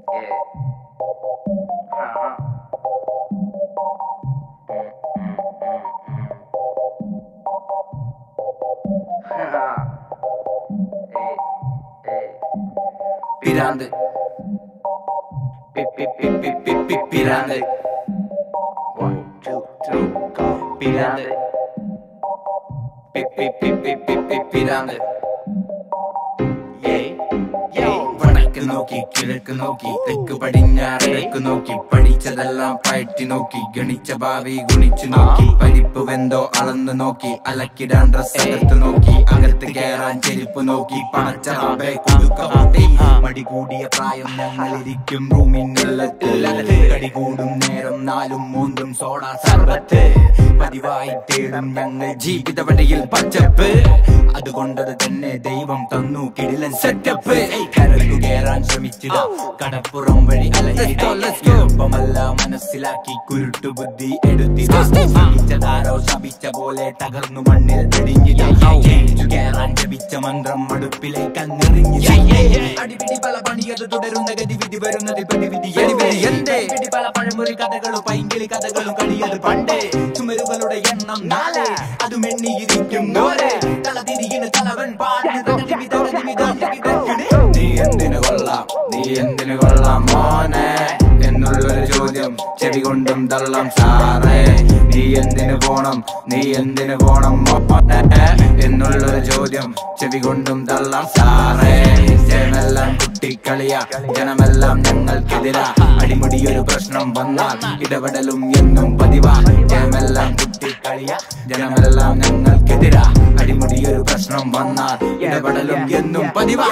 പിരാന്ത് പി പി പി പി പി പി പിരാന്ത് One, two, three, go. പിരാന്ത് പി പി പി പി പി പി പിരാന്ത് Yeah, yeah. വടക്ക് നോക്കി കിഴക്ക് നോക്കി തെക്ക് പടിഞ്ഞാറേക്ക് നോക്കി പഠിച്ചതെല്ലാം പയറ്റി നോക്കി ഗണിച്ച ഭാവി ഗുണിച്ചു നോക്കി പരിപ്പ് വെന്തോ അളന്ന് നോക്കി അലക്കിടാൻ ഡ്രസ് അകത്ത് നോക്കി അകത്ത് കയറാൻ ചെരുപ്പ് നോക്കി പണച്ചറാമ്പെ കൊടുക്ക കൂട്ടി മടി കൂടിയ പ്രായം ഞങ്ങളിരിക്കും റൂമിനുള്ളത്തിൽ കടി കൂടും നേരം നാലും മൂന്നും സോഡ സർബത്ത് പതിവായി തേടും ഞങ്ങൾ ജീവിത വഴിയിൽ പച്ചപ്പ് അതുകൊണ്ടത് തന്നെ ദൈവം തന്നു കിടിലൻ സെറ്റപ്പ് കരകു കയറാൻ ശ്രമിച്ചിട കടപ്പുറം വഴി അലയിടമല്ല മനസ്സിലാക്കി കുരുട്ടു ബുദ്ധി എടുത്തിതാരോ ശപിച്ച പോലെ തകർന്നു മണ്ണിൽ അടിഞ്ഞില്ല ജയിച്ചു കയറാൻ ജപിച്ച മന്ത്രം മടുപ്പിലേക്ക് അങ്ങെറിഞ്ഞില്ല അടിപിടി പല പണിയത് തുടരുന്ന ഗതിവിധി വരുന്നതിൽ പ്രതിവിധി എന്തേ പിടി പല പഴമുറി കഥകളും പൈങ്കിളി കഥകളും കളിയത് പണ്ടേ ചുമരുകളുടെ എണ്ണം നാല് അതും എണ്ണിയിരിക്കും നോരെ തലതിരികിന് തലവൻ പാടിന് തകതിമി തകതിമി തകതിമി തകതിമി. നീ എന്തിനു കൊള്ളാം നീ എന്തിനു കൊള്ളാം മോനെ എന്നുള്ളൊരു ചോദ്യം ചെവി കൊണ്ടും തള്ളം സാറേ നീ എന്തിനു പോണം നീ എന്തിനു പോണം മോനെ എന്നുള്ളൊരു ചോദ്യം ചെവി കൊണ്ടും തള്ളം സാറേ ജനമെല്ലാം കുട്ടിക്കളിയ ജനമെല്ലാം ഞങ്ങൾക്കെതിരാ അടിമുടിയൊരു പ്രശ്നം വന്നാൽ ഇടപെടലും എന്നും പതിവാ ജനമെല്ലാം കുട്ടിക്കളിയ ജനമെല്ലാം ഞങ്ങൾക്കെതിരാ അടിമുടിയൊരു പ്രശ്നം വന്നാൽ ഇടപെടലും എന്നും പതിവാ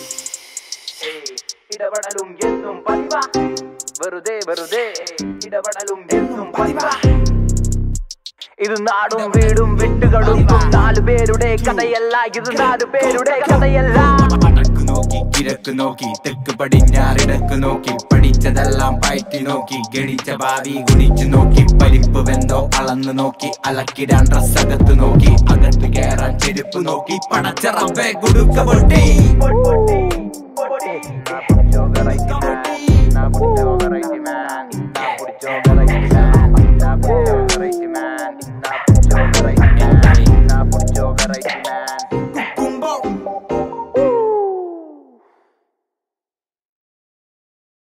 ഇടപെടലും എന്നും പതിവാ വെറുതെ വെറുതെ ഇടപെടലും എന്നും പതിവാ ഇത് നാടും വീടും വിട്ടുകൊടുക്കും നാലു പേരുടെ കഥയല്ല ഇത് നാലു പേരുടെ കഥയല്ല വടക്ക് നോക്കി കിഴക്ക് നോക്കി തെക്ക് പടിഞ്ഞാറിടക്ക് നോക്കി പഠിച്ചതെല്ലാം പയറ്റി നോക്കി ഗണിച്ച ഭാവി ഗുണിച്ചു നോക്കി പരിപ്പ് വെന്തോ അളന്ന് നോക്കി അലക്കിടാൻ ഡ്രസ് അകത്ത് നോക്കി അകത്ത് കയറാൻ ചെരുപ്പ് നോക്കി പടച്ചറമ്പെ കുടുക്ക പൊട്ടി പൊട്ടി, പൊട്ടി. നാ പിടിച്ചോ വെറൈറ്റി മാൻ. നാ പിടിച്ചോ